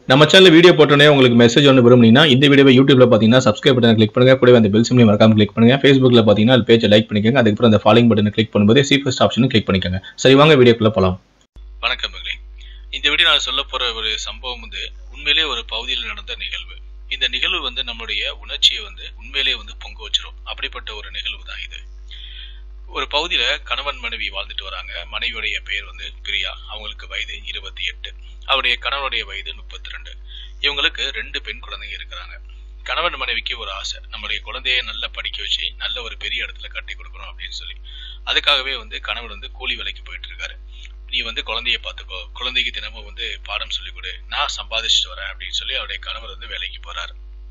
நம்ம channel video போட்டோன்னே உங்களுக்கு மெசேஜ் ஒன்று விரும்புனீங்கன்னா இந்த வீடியோவை யூடியூப்ல பார்த்தீங்கன்னா சப்ஸ்கிரைப் பட்டன் கிளிக் பண்ணுங்க கூடவே அந்த பெல் சிம்லையும் மறக்காம கிளிக் பண்ணுங்க ஃபேஸ்புக்ல பார்த்தீங்கன்னா அது பேஜை லைக் பண்ணிக்கோங்க அதுக்கப்புறம் அந்த ஃபாலோயிங் பட்டனை கிளிக் பண்ணும்போது சி ஃபர்ஸ்ட் ஆப்ஷனும் கிளிக் பண்ணிக்கோங்க சரி வாங்க வீடியோக்குள்ள போலாம் வணக்கம் மகளே இந்த வீடியோ நான் சொல்ல போற ஒரு சம்பவம் வந்து உண்மையிலேயே ஒரு பகுதியில் நடந்த நிகழ்வு இந்த நிகழ்வு வந்து நம்மளுடைய உணர்ச்சியை வந்து உண்மையிலேயே வந்து பொங்க வச்சிரும் அப்படிப்பட்ட ஒரு நிகழ்வு தான் இது ஒரு பகுதியில கணவன் மனைவி வாழ்ந்துட்டு வராங்க மனைவியுடைய பெயர் வந்து பிரியா அவங்களுக்கு வயது இருபத்தி எட்டு அவருடைய கணவனுடைய வயது முப்பத்தி ரெண்டு இவங்களுக்கு ரெண்டு பெண் குழந்தைங்க இருக்கிறாங்க கணவன் மனைவிக்கு ஒரு ஆசை நம்மளுடைய குழந்தைய நல்லா படிக்க வச்சு நல்ல ஒரு பெரிய இடத்துல கட்டி கொடுக்கணும் அப்படின்னு சொல்லி அதுக்காகவே வந்து கணவன் வந்து கூலி வேலைக்கு போயிட்டு இருக்காரு நீ வந்து குழந்தைய பார்த்துக்கோ குழந்தைக்கு தினமும் வந்து பாடம் சொல்லிக் கொடு நான் சம்பாதிச்சுட்டு வரேன் அப்படின்னு சொல்லி அவருடைய கணவர் வந்து வேலைக்கு போறாரு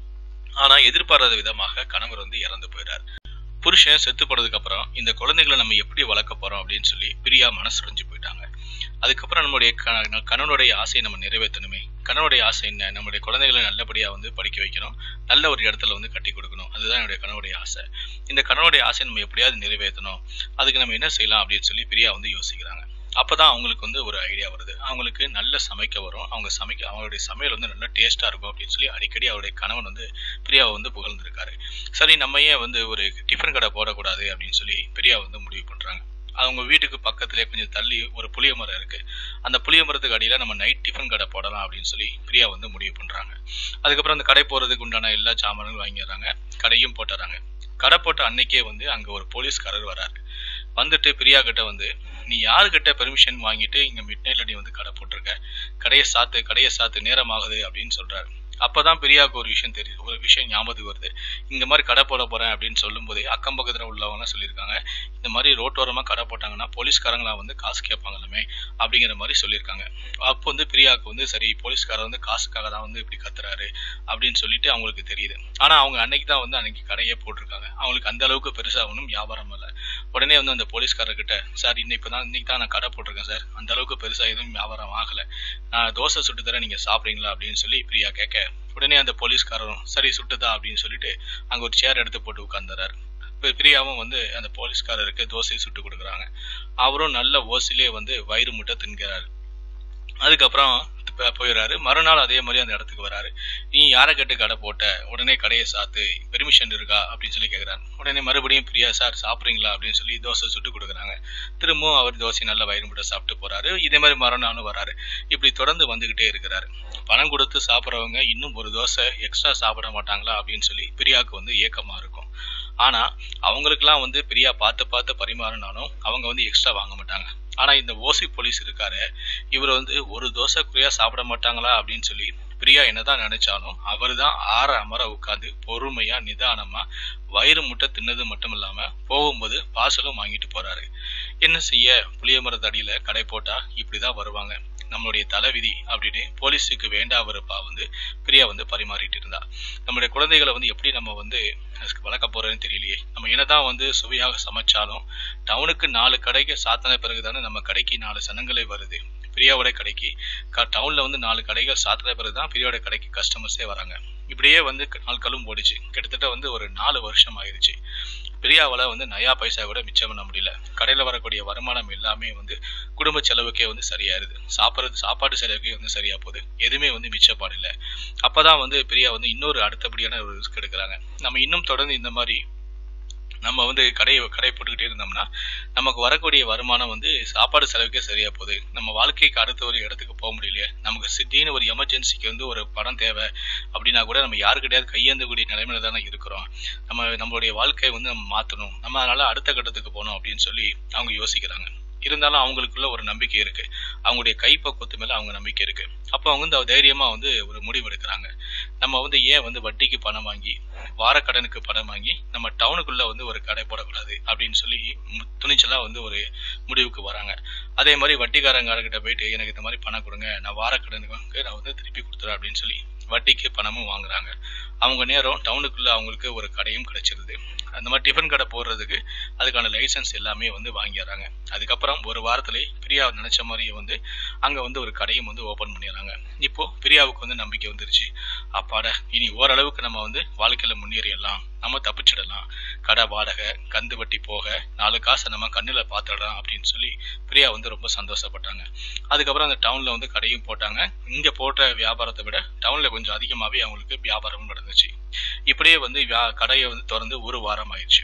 ஆனா எதிர்பாராத விதமாக கணவர் வந்து இறந்து போயிறார் புருஷன் செத்து போனதுக்கு அப்புறம் இந்த குழந்தைகளை நம்ம எப்படி வளர்க்க போறோம் அப்படின்னு சொல்லி பிரியா மனசுடைஞ்சு போயிட்டாங்க அதுக்கப்புறம் நம்மளுடைய க- கணவனுடைய ஆசையை நம்ம நிறைவேற்றணுமே கணவனுடைய ஆசை என்ன நம்மளுடைய குழந்தைகளை நல்லபடியா வந்து படிக்க வைக்கணும் நல்ல ஒரு இடத்துல வந்து கட்டி கொடுக்கணும் அதுதான் என்னுடைய கணவனுடைய ஆசை இந்த கணவனுடைய ஆசையை நம்ம எப்படியாவது நிறைவேற்றணும் அதுக்கு நம்ம என்ன செய்யலாம் அப்படின்னு சொல்லி பிரியா வந்து யோசிக்கிறாங்க அப்பதான் அவங்களுக்கு வந்து ஒரு ஐடியா வருது அவங்களுக்கு நல்ல சமைக்க வரும் அவங்க சமைக்க அவங்களுடைய சமையல் வந்து நல்ல டேஸ்டா இருக்கும் அப்படின்னு சொல்லி அடிக்கடி அவருடைய கணவன் வந்து பிரியாவை வந்து புகழ்ந்திருக்காரு சரி நம்ம ஏன் வந்து ஒரு டிஃபன் கடை போடக்கூடாது அப்படின்னு சொல்லி பிரியா வந்து முடிவு பண்றாங்க அவங்க வீட்டுக்கு பக்கத்திலே கொஞ்சம் தள்ளி ஒரு புளிய மரம் இருக்கு அந்த புளிய மரத்துக்கு அடியில நம்ம நைட் டிஃபன் கடை போடலாம் அப்படின்னு சொல்லி பிரியா வந்து முடிவு பண்றாங்க அதுக்கப்புறம் அந்த கடை போறதுக்கு உண்டான எல்லா சாமான்களும் வாங்கிடுறாங்க கடையும் போட்டுறாங்க கடை போட்ட அன்னைக்கே வந்து அங்க ஒரு போலீஸ்காரர் வராரு வந்துட்டு பிரியா கிட்ட வந்து நீ யாருக்கிட்ட பெர்மிஷன் வாங்கிட்டு இங்க மிட் நைட்ல நீ வந்து கடை போட்டிருக்க கடையை சாத்து கடையை சாத்து நேரம் ஆகுது அப்படின்னு சொல்றாரு அப்பதான் பிரியாவுக்கு ஒரு விஷயம் தெரியுது ஒரு விஷயம் ஞாபகத்துக்கு வருது இந்த மாதிரி கடை போட போறேன் அப்படின்னு சொல்லும் போதே அக்கம் பக்கத்துல உள்ளவங்க சொல்லியிருக்காங்க இந்த மாதிரி ரோட்டோரமா கடை போட்டாங்கன்னா போலீஸ்காரங்களா வந்து காசு கேட்பாங்களாமே அப்படிங்கிற மாதிரி சொல்லியிருக்காங்க அப்போ வந்து பிரியாவுக்கு வந்து சரி போலீஸ்காரர் வந்து காசுக்காக தான் வந்து இப்படி கத்துறாரு அப்படின்னு சொல்லிட்டு அவங்களுக்கு தெரியுது ஆனா அவங்க அன்னைக்கு தான் வந்து அன்னைக்கு கடையே போட்டிருக்காங்க அவங்களுக்கு அந்த அளவுக்கு பெருசா ஒன்றும் வியாபாரம் இல்லை உடனே வந்து அந்த போலீஸ்காரர்கிட்ட சார் இன்னைக்கு இப்பதான் இன்னைக்கு தான் நான் கடை போட்டிருக்கேன் சார் அந்த அளவுக்கு பெருசா எதுவும் வியாபாரம் ஆகல நான் தோசை சுட்டு தரேன் நீங்க சாப்பிடுறீங்களா அப்படின்னு சொல்லி பிரியா கேட்க உடனே அந்த போலீஸ்காரரும் சரி சுட்டுதா அப்படின்னு சொல்லிட்டு அங்க ஒரு சேர் எடுத்து போட்டு உட்கார்ந்துறாரு இப்ப பிரியாவும் வந்து அந்த போலீஸ்காரருக்கு தோசை சுட்டு கொடுக்குறாங்க அவரும் நல்ல ஓசிலே வந்து வயிறு முட்டை தின்கிறாரு அதுக்கப்புறம் ப- போயிடுறாரு மறுநாள் அதே மாதிரி அந்த இடத்துக்கு வராரு நீ யாரை கேட்டு கடை போட்ட உடனே கடையை சாத்து பெர்மிஷன் இருக்கா அப்படின்னு சொல்லி கேக்குறாரு உடனே மறுபடியும் பிரியா சார் சாப்பிட்றீங்களா அப்படின்னு சொல்லி தோசை சுட்டு கொடுக்குறாங்க திரும்பவும் அவர் தோசை நல்லா வயிறு முட்டை சாப்பிட்டு போறாரு இதே மாதிரி மறுநாளும் வராரு இப்படி தொடர்ந்து வந்துகிட்டே இருக்கிறாரு பணம் கொடுத்து சாப்பிட்றவங்க இன்னும் ஒரு தோசை எக்ஸ்ட்ரா சாப்பிட மாட்டாங்களா அப்படின்னு சொல்லி பிரியாவுக்கு வந்து ஏக்கமா இருக்கும் ஆனா அவங்களுக்குலாம் வந்து பிரியா பார்த்து பார்த்து பரிமாறினாலும் அவங்க வந்து எக்ஸ்ட்ரா வாங்க மாட்டாங்க ஆனா இந்த ஓசி போலீஸ் இருக்காரு இவர் வந்து ஒரு தோசை குறையா சாப்பிட மாட்டாங்களா அப்படின்னு சொல்லி பிரியா என்னதான் நினைச்சாலும் அவர் தான் ஆற அமர உட்காந்து பொறுமையா நிதானமா வயிறு முட்டை தின்னது மட்டும் இல்லாம போகும்போது பார்சலும் வாங்கிட்டு போறாரு என்ன செய்ய புளிய மரத்தடியில கடை போட்டா இப்படிதான் வருவாங்க நம்மளுடைய தலைவிதி அப்படின்னு போலீஸுக்கு வேண்டா வெறுப்பா வந்து பிரியா வந்து பரிமாறிட்டு இருந்தா நம்மளுடைய குழந்தைகளை வந்து எப்படி நம்ம வந்து வளர்க்க போறோம்னு தெரியலையே நம்ம என்னதான் வந்து சுவையாக சமைச்சாலும் டவுனுக்கு நாலு கடைக்கு சாத்தின பிறகுதானே நம்ம கடைக்கு நாலு சனங்களே வருது பிரியாவோட கடைக்கு க- டவுன்ல வந்து நாலு கடைகள் சாத்தின பிறகுதான் பிரியாவோட கடைக்கு கஸ்டமர்ஸே வராங்க இப்படியே வந்து நாட்களும் ஓடிச்சு கிட்டத்தட்ட வந்து ஒரு நாலு வருஷம் ஆயிடுச்சு பிரியாவால வந்து நயா பைசா கூட மிச்சம் பண்ண முடியல கடையில வரக்கூடிய வருமானம் எல்லாமே வந்து குடும்ப செலவுக்கே வந்து சரியாயிருது சாப்பிட்றது சாப்பாட்டு செலவுக்கே வந்து சரியா போகுது எதுவுமே வந்து மிச்சப்பாடு இல்லை அப்பதான் வந்து பிரியா வந்து இன்னொரு அடுத்தபடியான ஒரு ரிஸ்க் எடுக்கிறாங்க நம்ம இன்னும் தொடர்ந்து இந்த மாதிரி நம்ம வந்து கடையை கடை போட்டுக்கிட்டே இருந்தோம்னா நமக்கு வரக்கூடிய வருமானம் வந்து சாப்பாடு செலவுக்கே சரியா போகுது நம்ம வாழ்க்கைக்கு அடுத்த ஒரு இடத்துக்கு போக முடியலையே நமக்கு திடீர்னு ஒரு எமர்ஜென்சிக்கு வந்து ஒரு பணம் தேவை அப்படின்னா கூட நம்ம யாருக்கிட்டையாவது கையேந்தக்கூடிய நிலைமையில தானே இருக்கிறோம் நம்ம நம்மளுடைய வாழ்க்கையை வந்து நம்ம மாத்தணும் நம்ம அதனால அடுத்த கட்டத்துக்கு போகணும் அப்படின்னு சொல்லி அவங்க யோசிக்கிறாங்க இருந்தாலும் அவங்களுக்குள்ள ஒரு நம்பிக்கை இருக்கு அவங்களுடைய கைப்பக்குவத்து மேல அவங்க நம்பிக்கை இருக்கு அப்போ அவங்க வந்து தைரியமா வந்து ஒரு முடிவு எடுக்கிறாங்க நம்ம வந்து ஏன் வந்து வட்டிக்கு பணம் வாங்கி வாரக்கடனுக்கு பணம் வாங்கி நம்ம டவுனுக்குள்ள வந்து ஒரு கடை போடக்கூடாது அப்படின்னு சொல்லி மு- துணிச்சலா வந்து ஒரு முடிவுக்கு வராங்க அதே மாதிரி வட்டிக்காரங்கிட்ட போயிட்டு எனக்கு இந்த மாதிரி பணம் கொடுங்க நான் வாரக்கடனுக்கு நான் வந்து திருப்பி கொடுத்துறேன் அப்படின்னு சொல்லி வட்டிக்கு பணமும் வாங்குறாங்க அவங்க நேரம் டவுனுக்குள்ள அவங்களுக்கு ஒரு கடையும் கிடைச்சிருது அந்த மாதிரி டிஃபன் கடை போடுறதுக்கு அதுக்கான லைசன்ஸ் எல்லாமே வந்து வாங்கிடுறாங்க அதுக்கப்புறம் ஒரு வாரத்திலே பிரியா நினைச்ச மாதிரியே வந்து அங்க வந்து ஒரு கடையும் வந்து ஓபன் பண்ணிடுறாங்க இப்போ பிரியாவுக்கு வந்து நம்பிக்கை வந்துருச்சு அப்பாடா இனி ஓரளவுக்கு நம்ம வந்து வாழ்க்கையில முன்னேறிடலாம் நம்ம தப்பிச்சிடலாம் கடை வாடகை கந்து வட்டி போக நாலு காசை நம்ம கண்ணில் பார்த்துடலாம் அப்படின்னு சொல்லி பிரியா வந்து ரொம்ப சந்தோஷப்பட்டாங்க அதுக்கப்புறம் அந்த டவுனில் வந்து கடையும் போட்டாங்க இங்கே போட்ட வியாபாரத்தை விட டவுனில் கொஞ்சம் அதிகமாகவே அவங்களுக்கு வியாபாரமும் நடந்துச்சு இப்படியே வந்து வியா- கடையை வந்து திறந்து ஒரு வாரம் ஆயிடுச்சு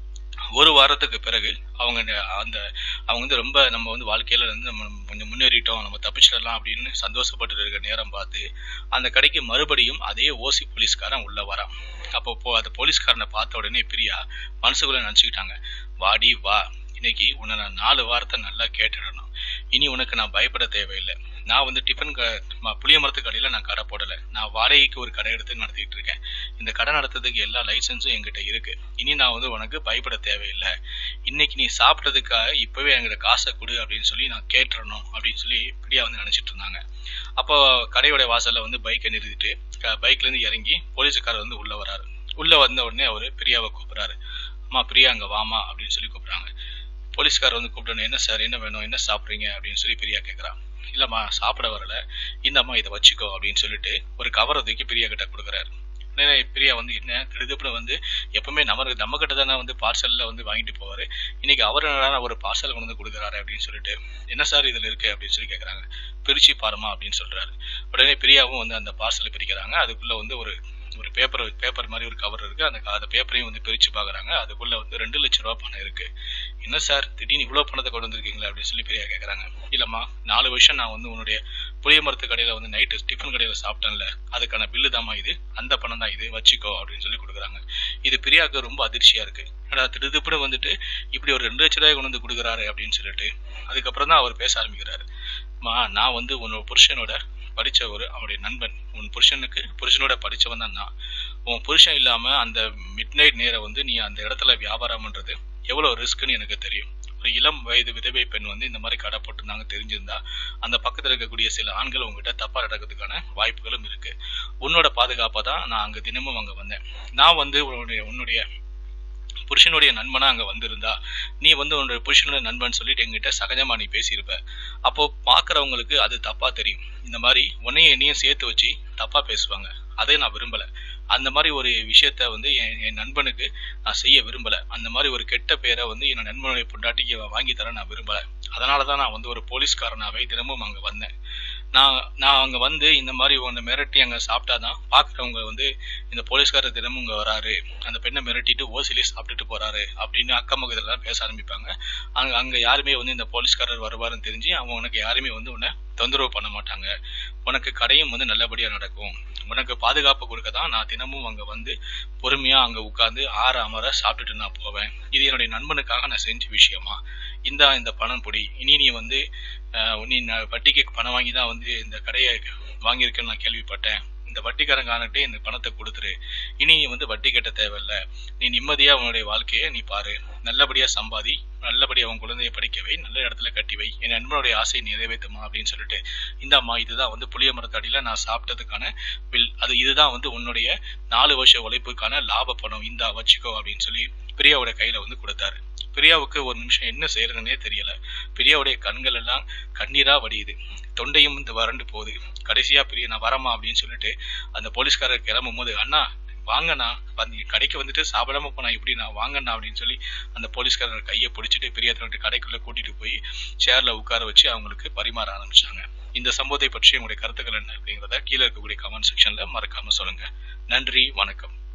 ஒரு வாரத்துக்கு பிறகு அவங்க ந- அந்த அவங்க வந்து ரொம்ப நம்ம வந்து வாழ்க்கையில வந்து நம்ம கொஞ்சம் முன்னேறிட்டோம் நம்ம தப்பிச்சிடலாம் அப்படின்னு சந்தோஷப்பட்டு இருக்கிற நேரம் பார்த்து அந்த கடைக்கு மறுபடியும் அதே ஓசி போலீஸ்காரன் உள்ள வரான் அப்போ போ அந்த போலீஸ்காரனை பார்த்த உடனே பிரியா மனசுக்குள்ள நினச்சிக்கிட்டாங்க வாடி வா இன்னைக்கு உன்னை நான் நாலு வாரத்தை நல்லா கேட்டுடணும் இனி உனக்கு நான் பயப்பட தேவையில்லை நான் வந்து டிஃபன் க ம- புளிய மரத்து கடையில் நான் கடை போடலை நான் வாடகைக்கு ஒரு கடை எடுத்து நடத்திட்டு இருக்கேன் இந்த கடை நடத்துறதுக்கு எல்லா லைசன்ஸும் என்கிட்ட இருக்கு இனி நான் வந்து உனக்கு பயப்பட தேவையில்லை இன்னைக்கு நீ சாப்பிட்டதுக்காக இப்பவே என்கிட்ட காசை கொடு அப்படின்னு சொல்லி நான் கேட்டுறணும் அப்படின்னு சொல்லி பிரியா வந்து நினைச்சிட்டு இருந்தாங்க அப்போ கடையோட வாசல்ல வந்து பைக்கை நிறுத்திட்டு க- பைக்ல இருந்து இறங்கி போலீஸுக்காரர் வந்து உள்ள வராரு உள்ள வந்த உடனே அவரு பிரியாவை கூப்பிடுறாரு அம்மா பிரியா அங்க வாமா அப்படின்னு சொல்லி கூப்பிடுறாங்க போலீஸ்காரர் வந்து கூப்பிட்டோன்னே என்ன சார் என்ன வேணும் என்ன சாப்பிட்றீங்க அப்படின்னு சொல்லி பிரியா கேட்குறான் இல்லைம்மா சாப்பிட வரல இந்தம்மா இதை வச்சுக்கோ அப்படின்னு சொல்லிட்டு ஒரு கவரை தூக்கி பிரியா கிட்ட கொடுக்குறாரு உடனே பிரியா வந்து என்ன திடுதிப்புல வந்து எப்பவுமே நம்ம நம்ம கிட்ட தானே வந்து பார்சல்ல வந்து வாங்கிட்டு போவாரு இன்னைக்கு அவர் என்னடா ஒரு பார்சல் கொண்டு வந்து கொடுக்குறாரு அப்படின்னு சொல்லிட்டு என்ன சார் இதுல இருக்கு அப்படின்னு சொல்லி கேக்குறாங்க பிரிச்சு பாருமா அப்படின்னு சொல்றாரு உடனே பிரியாவும் வந்து அந்த பார்சலை பிரிக்கிறாங்க அதுக்குள்ள வந்து ஒரு ஒரு பேப்பர் பேப்பர் மாதிரி ஒரு கவர் இருக்கு அந்த அந்த பேப்பரையும் வந்து பிரிச்சு பாக்குறாங்க அதுக்குள்ள வந்து ரெண்டு லட்சம் ரூபாய் பணம் இருக்கு என்ன சார் திடீர்னு இவ்வளவு பணத்தை கொண்டு வந்திருக்கீங்களா அப்படின்னு சொல்லி பிரியா கேக்குறாங்க இல்லம்மா நாலு வருஷம் நான் வந்து உன்னுடைய புளிய மரத்து கடையில வந்து நைட்டு டிஃபன் கடையில சாப்பிட்டேன்ல அதுக்கான பில்லு தாம்மா இது அந்த பணம் தான் இது வச்சுக்கோ அப்படின்னு சொல்லி கொடுக்குறாங்க இது பிரியாவுக்கு ரொம்ப அதிர்ச்சியா இருக்கு ஏன்னா திடுதிப்புட வந்துட்டு இப்படி ஒரு ரெண்டு லட்ச ரூபாய் கொண்டு வந்து கொடுக்குறாரு அப்படின்னு சொல்லிட்டு அதுக்கப்புறம் தான் அவர் பேச ஆரம்பிக்கிறாரு மா நான் வந்து உன்னோட புருஷனோட படிச்ச ஒரு அவனுடைய நண்பன் உன் புருஷனுக்கு புருஷனோட படிச்சவன் தான் நான் உன் புருஷன் இல்லாம அந்த மிட் நைட் நேரம் வந்து நீ அந்த இடத்துல வியாபாரம் பண்றது எவ்வளவு ரிஸ்க்னு எனக்கு தெரியும் ஒரு இளம் வயது விதவை பெண் வந்து இந்த மாதிரி கடை போட்டிருந்தாங்க தெரிஞ்சிருந்தா அந்த பக்கத்துல இருக்கக்கூடிய சில ஆண்கள் உங்ககிட்ட தப்பா நடக்கிறதுக்கான வாய்ப்புகளும் இருக்கு உன்னோட பாதுகாப்பா தான் நான் அங்க தினமும் அங்க வந்தேன் நான் வந்து உன்னுடைய உன்னுடைய புருஷனுடைய நண்பனா அங்க வந்திருந்தா நீ வந்து உன்னுடைய புருஷனுடைய நண்பன் சொல்லிட்டு எங்கிட்ட சகஜமா நீ பேசியிருப்ப அப்போ பாக்குறவங்களுக்கு அது தப்பா தெரியும் இந்த மாதிரி உன்னையும் என்னையும் சேர்த்து வச்சு தப்பா பேசுவாங்க அதை நான் விரும்பல அந்த மாதிரி ஒரு விஷயத்த வந்து என் என் நண்பனுக்கு நான் செய்ய விரும்பல அந்த மாதிரி ஒரு கெட்ட பேரை வந்து என் நண்பனுடைய பொண்டாட்டிக்கு வாங்கி தர நான் விரும்பல அதனால தான் நான் வந்து ஒரு போலீஸ்காரனாவே தினமும் அங்க வந்தேன் நான் நான் அங்க வந்து இந்த மாதிரி உன்னை மிரட்டி அங்க சாப்பிட்டாதான் பாக்குறவங்க வந்து இந்த போலீஸ்காரர் தினமும் இங்க வராரு அந்த பெண்ணை மிரட்டிட்டு ஓசிலே சாப்பிட்டுட்டு போறாரு அப்படின்னு அக்கம் பக்கத்துல பேச ஆரம்பிப்பாங்க அங்க அங்க யாருமே வந்து இந்த போலீஸ்காரர் வருவாருன்னு தெரிஞ்சு அவங்க உனக்கு யாருமே வந்து உன்னை தொந்தரவு பண்ண மாட்டாங்க உனக்கு கடையும் வந்து நல்லபடியா நடக்கும் உனக்கு பாதுகாப்பு கொடுக்க தான் நான் தினமும் அங்க வந்து பொறுமையா அங்க உட்கார்ந்து ஆற அமர சாப்பிட்டுட்டு நான் போவேன் இது என்னுடைய நண்பனுக்காக நான் செஞ்ச விஷயமா இந்தா இந்த பணம் பொடி இனி நீ வந்து அஹ், நீ ந- வட்டிக்கு பணம் வாங்கி தான் வந்து இந்த கடையை வாங்கியிருக்கேன்னு நான் கேள்விப்பட்டேன் இந்த வட்டிக்காரங்கானட்டே இந்த பணத்தை கொடுத்துரு இனி நீ வந்து வட்டி கட்ட தேவையில்ல நீ நிம்மதியா உன்னுடைய வாழ்க்கையை நீ பாரு நல்லபடியா சம்பாதி நல்லபடியா உன் குழந்தைய படிக்க வை நல்ல இடத்துல கட்டி வை என் நண்பனுடைய ஆசையை நிறைவேற்றுமா அப்படின்னு சொல்லிட்டு இந்தாம்மா இதுதான் வந்து புளிய மரத்தடியில நான் சாப்பிட்டதுக்கான பில் அது இதுதான் வந்து உன்னுடைய நாலு வருஷ உழைப்புக்கான லாப பணம் இந்தா வச்சுக்கோ அப்படின்னு சொல்லி பிரியாவோட கையில வந்து கொடுத்தாரு பிரியாவுக்கு ஒரு நிமிஷம் என்ன செய்யறதுன்னே தெரியல பிரியாவுடைய கண்கள் எல்லாம் கண்ணீரா வடியுது தொண்டையும் வந்து வறண்டு போகுது கடைசியா பிரியா நான் வரமா அப்படின்னு சொல்லிட்டு அந்த போலீஸ்காரர் கிளம்பும் போது அண்ணா வாங்கண்ணா வந்து கடைக்கு வந்துட்டு சாப்பிடாம போனா எப்படி நான் வாங்கண்ணா அப்படின்னு சொல்லி அந்த போலீஸ்காரர் கையை பிடிச்சிட்டு பெரிய தன்னுடைய கடைக்குள்ள கூட்டிட்டு போய் சேர்ல உட்கார வச்சு அவங்களுக்கு பரிமாற ஆரம்பிச்சாங்க இந்த சம்பவத்தை பற்றி உங்களுடைய கருத்துக்கள் என்ன அப்படிங்கிறத கீழே இருக்கக்கூடிய கமெண்ட் செக்ஷன்ல மறக்காம சொல்லுங்க நன்றி வணக்கம்